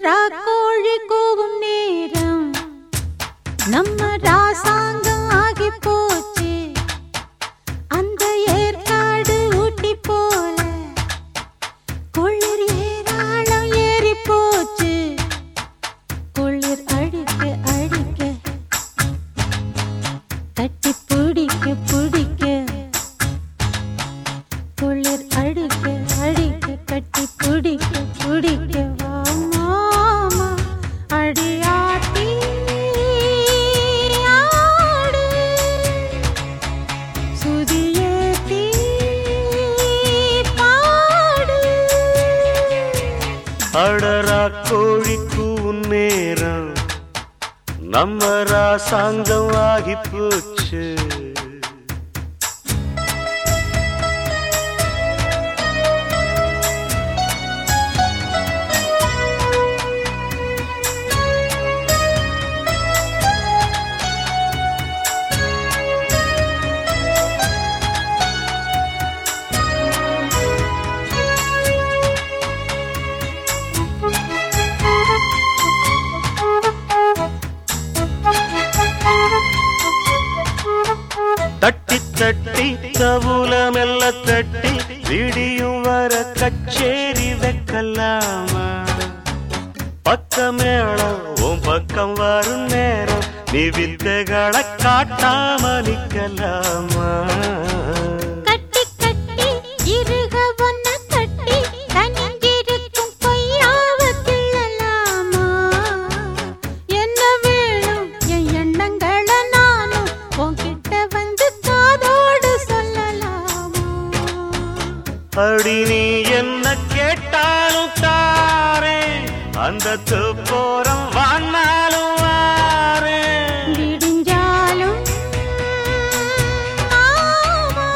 ராக்கோழி கூவும் நேரம் நம்ம ராசாங்கம் ஆகி போச்சு அந்த ஏற்காடு ஊட்டி போல குளிர் ஏராளம் ஏறி போச்சு குளிர் அடிக்க அடிக்க கட்டி பிடிக்க பிடிக்க குளிர் அடிக்க அடிக்க கட்டி பிடிக்க பிடிக்க வா மாமா அடியாத்தி ஆடு சுதியேத்தி பாடு அடரா கோழிக்கு நேரம் நம்ம ராசாங்கம் ஆகி போச்சு தட்டி தட்டி கவுல மெல்ல தட்டி விடியும் வர கச்சேரி வைக்கலாமா பக்க மேளம் உன் பக்கம் வரும் நேரம் நீ வித்தைகளை காட்டாம நிக்கலாமா கட்டி கட்டி இருக ஒன்ன கட்டி கனிஞ்சிருக்கும் பொய்யாவ கிள்ளலாமா என்ன வேணும் என் எண்ணங்களை நானும் உன்கிட்ட வந்து காதோடு சொல்லலாமா அடி நீ என்ன கேட்டாலும் தாரே அந்த துப்போரம் வானாலும் வாரேன் விடிஞ்சாலும் ஆமா,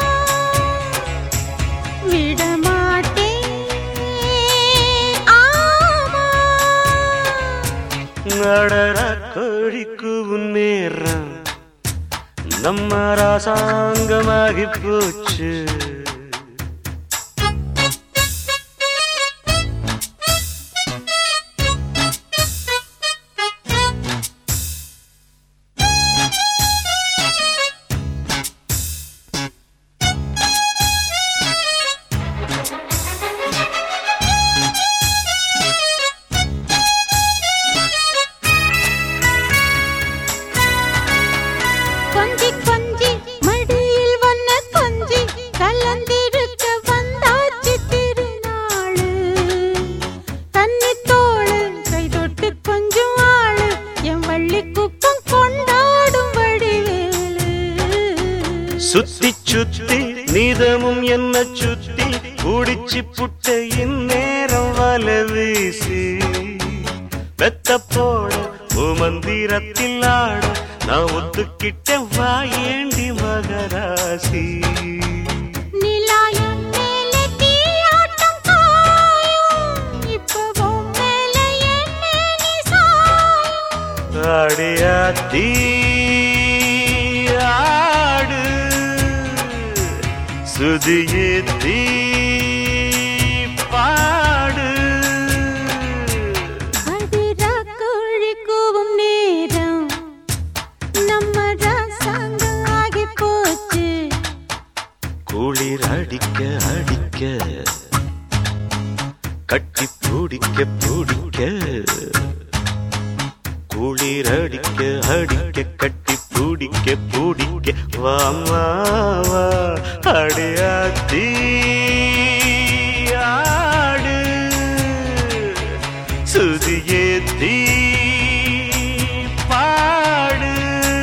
விடமாட்டேன் ஆமா நடர கோழிக்கு நேரம் நம்ம ராசாங்கமாகி போச்சு கொஞ்சி கொஞ்சி மடியில் வந்த கொஞ்சி கலந்திருக்க வந்தாச்சு திருநாளு தண்ணி தோளு கை தொட்டு கொஞ்சம் ஆளு என் வள்ளி குப்பம் கொண்டாடும் வடிவேலு சுத்தி சுத்தி நீதமும் என்ன சுத்தி குடிச்சு புட்ட இந்நேரம் வல வீசி வெத்த போட மந்திரத்தில் ஆட நான் ஒத்துக்கிட்ட வாயேண்டி மகராசி நிலாயம் மேலே தீயாட்டம் காயும் இப்பவும் மேலே என் மேனி சாயும் அடியாத்தி ஆடு சுதியேத்தி பாடு அதிரா கோழி கூவும் நேரம் நம்ம ராசாங்கம் ஆகி போச்சு குளிர் அடிக்க அடிக்க கட்டி பிடிக்க பிடிக்க குளிர் அடிக்க அடிக்க கட்டி பிடிக்க பிடிக்க வாமா வா அடியாத்தி ஆடு சுதியேத்தி பாடு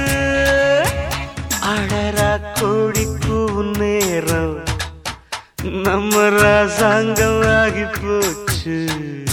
அடரா கோழிக்கு நேரம் நம்ம ராசாங்கம் ஆகி போச்சு